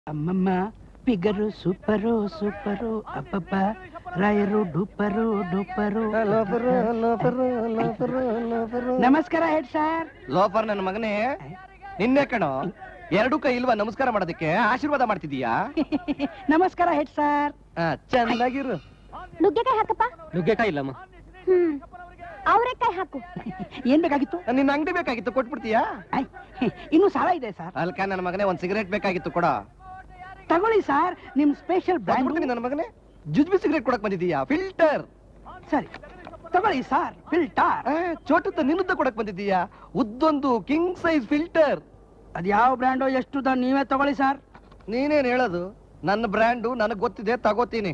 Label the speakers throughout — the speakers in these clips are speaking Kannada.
Speaker 1: ಅಮ್ಮಮ್ಮ ಫಿಗರು ಸೂಪರು ಸೂಪರು ಅಪ್ಪಪ್ಪ ರಾಯರು ಡೂಪರು ಡೂಪರು ನಮಸ್ಕಾರ ಹೆಡ್ ಸರ್
Speaker 2: ಲೋಫರ್ ನನ್ನ ಮಗನೇ ನಿನ್ನೆ ಕಣೋ ಎರಡು ಕೈ ಇಲ್ವಾ ನಮಸ್ಕಾರ ಮಾಡೋದಕ್ಕೆ ಆಶೀರ್ವಾದ ಮಾಡ್ತಿದೀಯಾ
Speaker 1: ನಮಸ್ಕಾರ ಹೆಡ್ ಸರ್
Speaker 2: ಆ, ಚೆನ್ನಾಗಿರು
Speaker 3: ನುಗ್ಗೆಕಾಯಿ ಹಾಕಪ್ಪ
Speaker 2: ನುಗ್ಗೆಕಾಯಿ ಇಲ್ಲಮ್ಮ
Speaker 3: ಹ್ಮ್ ಅವರೆಕಾಯಿ ಹಾಕು
Speaker 1: ಏನ್ ಬೇಕಾಗಿತ್ತು
Speaker 2: ನಿನ್ನ ಅಂಗಡಿ ಬೇಕಾಗಿತ್ತು ಕೊಟ್ಬಿಡ್ತೀಯಾ
Speaker 1: ಐ, ಇನ್ನು ಸಾಲ ಇದೆ ಸರ್
Speaker 2: ಅಲ್ಕ ನನ್ನ ಮಗನೇ ಒಂದ್ ಸಿಗರೇಟ್ ಬೇಕಾಗಿತ್ತು ಕೊಡ
Speaker 1: ತಗೊಳ್ಳಿ ಸರ್ ನಿಮ್ ಸ್ಪೆಷಲ್ ಬ್ರ್ಯಾಂಡ್
Speaker 2: ಬಂದ್ಬಿಡ್ತೀನಿ ನನ್ನ ಮಗನೇ ಜುಜ್ಬಿ ಸಿಗರೇಟ್ ಕೊಡಕ್ ಬಂದಿದೀಯಾ ಫಿಲ್ಟರ್
Speaker 1: ಸರಿ ತಗೊಳ್ಳಿ ಸರ್ ಫಿಲ್ಟರ್
Speaker 2: ಚೋಟದ ನಿನ್ನುದ್ದ ಕೊಡಕ್ ಬಂದಿದೀಯಾ ಉದ್ದೊಂದು ಕಿಂಗ್ ಸೈಜ್ ಫಿಲ್ಟರ್
Speaker 1: ಅದ್ ಯಾವ ಬ್ರ್ಯಾಂಡು ಎಷ್ಟು ನೀವೇ ತಗೊಳ್ಳಿ ಸರ್
Speaker 2: ನೀನೇನ್ ಹೇಳೋದು ನನ್ನ ಬ್ರ್ಯಾಂಡು ನನಗ್ ಗೊತ್ತಿದೆ ತಗೋತೀನಿ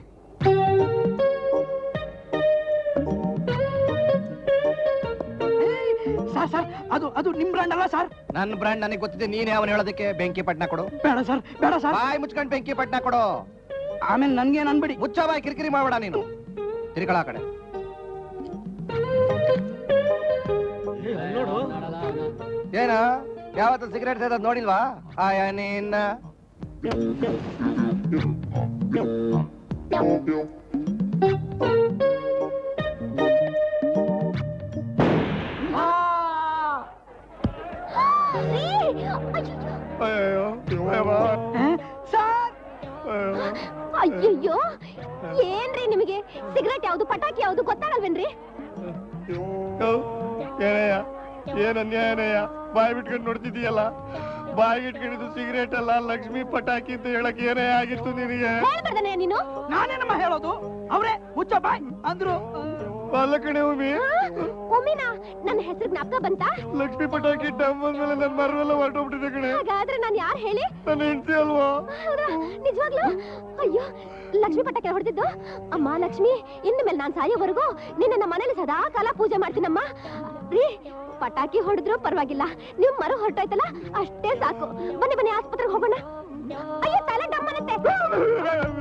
Speaker 1: ಸರ್ ಸರ್ ಅದು ಅದು ನಿಮ್ ಬ್ರ್ಯಾಂಡ್ ಅಲ್ಲ ಸರ್
Speaker 2: ನನ್ನ ಬ್ರ್ಯಾಂಡ್ ನನಗೆ ಗೊತ್ತಿದೆ ನೀನ್ ಯಾವನ್ ಹೇಳೋದಕ್ಕೆ ಬೆಂಕಿ ಪಟ್ನ ಕೊಡು
Speaker 1: ಬೇಡ ಸರ್ ಬೇಡ ಸರ್
Speaker 2: ಬಾಯ್ ಮುಚ್ಕೊಂಡ್ ಬೆಂಕಿ ಪಟ್ನ ಕೊಡು
Speaker 1: ಆಮೇಲೆ ನನ್ಗೇನ್ ಅನ್ಬೇಡಿ
Speaker 2: ಮುಚ್ಚ ಬಾಯ್ ಕಿರಿಕಿರಿ ಮಾಡ್ಬೇಡ ನೀನು ತಿರ್ಗಳ ಕಡೆ ಏನ ಯಾವತ್ತ ಸಿಗರೇಟ್ ಸೇದದ್ ನೋಡಿಲ್ವಾ ಆಯ ನೀನ್
Speaker 1: ಸರ್
Speaker 3: ಅಯ್ಯಯ್ಯೋ ಏನ್ರಿ ನಿಮಗೆ ಸಿಗರೇಟ್ ಯಾವ್ದು ಪಟಾಕಿ ಯಾವ್ದು ಗೊತ್ತಾಗಲ್ವೇನ್ರಿ
Speaker 2: ಏನಯ್ಯ ಏನ್ ಅನ್ಯಾಯನಯ್ಯ ಬಾಯ್ ಬಿಟ್ಕೊಂಡು ನೋಡ್ತಿದೀಯಲ್ಲ ಬಾಯ್ ಇಟ್ಕೊಂಡಿದ್ದು ಸಿಗರೇಟ್ ಅಲ್ಲ ಲಕ್ಷ್ಮಿ ಪಟಾಕಿ ಅಂತ ಹೇಳಕ್ ಏನೇ ಆಗಿತ್ತು ನಿನಗೆ
Speaker 3: ಹೇಳ್ಬಾರ್ದನೆ ನೀನು
Speaker 1: ನಾನೇನಮ್ಮ ಹೇಳೋದು ಅವ್ರೆ ಮುಚ್ಚ ಬಾಯ್ ಅಂದ್ರು
Speaker 2: ಅಲ್ಲ ಕಣೆ ಉಮಿ
Speaker 3: ಒಮ್ಮಿನ ನನ್ನ ಹೆಸರು ಜ್ಞಾಪಕ ಬಂತ
Speaker 2: ಲಕ್ಷ್ಮಿ ಪಟಾಕಿ ಡಮ್ ಅಂದ್ಮೇಲೆ ನನ್ ಮರವೆಲ್ಲ ಹೊರಟೋಗ್ಬಿಟ್ಟಿದೆ ಕಣೆ
Speaker 3: ಹಾಗಾದ್ರೆ ನಾನು ಯಾರು ಹೇಳಿ
Speaker 2: ನನ್ನ ಹೆಂಡತಿ ಅಲ್ವಾ
Speaker 3: ಹೌದಾ ನಿಜವಾಗ್ಲೂ ಅಯ್ಯೋ ಲಕ್ಷ್ಮಿ ಪಟಾಕಿ ಹೊಡೆದಿದ್ದು ಅಮ್ಮ ಲಕ್ಷ್ಮಿ ಇನ್ನು ಮೇಲೆ ನಾನ್ ಸಾಯೋವರೆಗೂ ನಿನ್ನ ನಮ್ಮ ಮನೇಲಿ ಸದಾ ಕಾಲ ಪೂಜೆ ಮಾಡ್ತೀನಮ್ಮ ರೀ ಪಟಾಕಿ ಹೊಡೆದ್ರು ಪರವಾಗಿಲ್ಲ ನಿಮ್ ಮರ ಹೊರಟೋಯ್ತಲ್ಲ ಅಷ್ಟೇ ಸಾಕು ಬನ್ನಿ ಬನ್ನಿ ಆಸ್ಪತ್ರೆಗೆ ಹೋಗೋಣ ಅಯ್ಯೋ ತಲೆ ಡಮ್ಮನತ್ತೆ